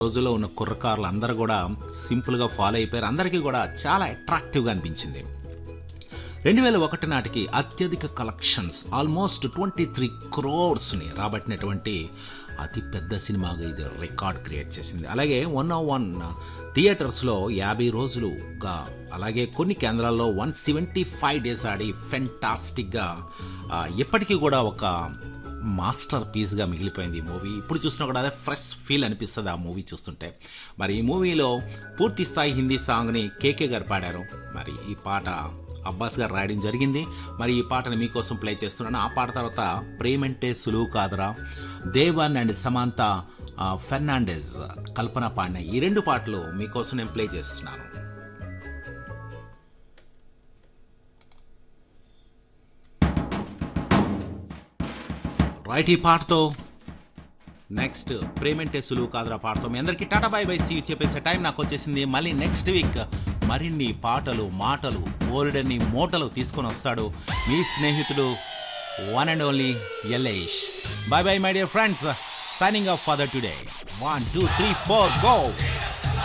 రోజుల్లో ఉన్న కుర్రకారులు అందరూ కూడా సింపుల్గా ఫాలో అయిపోయారు అందరికీ కూడా చాలా అట్రాక్టివ్గా అనిపించింది రెండు వేల ఒకటి నాటికి అత్యధిక కలెక్షన్స్ ఆల్మోస్ట్ ట్వంటీ త్రీ క్రోర్స్ని రాబట్టినటువంటి అతి పెద్ద సినిమాగా ఇది రికార్డ్ క్రియేట్ చేసింది అలాగే వన్ ఓ వన్ థియేటర్స్లో యాభై రోజులుగా అలాగే కొన్ని కేంద్రాల్లో వన్ సెవెంటీ ఫైవ్ డేస్ ఆడి ఫెంటాస్టిక్గా ఎప్పటికీ కూడా ఒక మాస్టర్ పీస్గా మిగిలిపోయింది ఈ మూవీ ఇప్పుడు చూసినా కూడా అదే ఫ్రెష్ ఫీల్ అనిపిస్తుంది ఆ మూవీ చూస్తుంటే మరి ఈ మూవీలో పూర్తి స్థాయి హిందీ సాంగ్ని కేకే గారు పాడారు మరి ఈ పాట అబ్బాస్ గారు రాయడం జరిగింది మరి ఈ పాటను మీకోసం ప్లే చేస్తున్నాను ఆ పాట తర్వాత ప్రేమంటే సులువు కాదరా దేవన్ అండ్ సమాంత ఆ, ఫెర్నాండెజ్ కల్పన పాడిన ఈ రెండు పాటలు మీకోసం నేను ప్లే చేస్తున్నాను రైట్ ఈ పాటతో నెక్స్ట్ ప్రేమెంటే సులువు కాదురా పాటతో మీ అందరికీ టాటా బై బై సీ చెప్పేసే టైం నాకు వచ్చేసింది మళ్ళీ నెక్స్ట్ వీక్ మరిన్ని పాటలు మాటలు ఓల్డన్ని మూటలు తీసుకొని వస్తాడు మీ స్నేహితుడు వన్ అండ్ ఓన్లీ ఎల్ఐష్ bye bye my dear friends signing off for the today one two three four go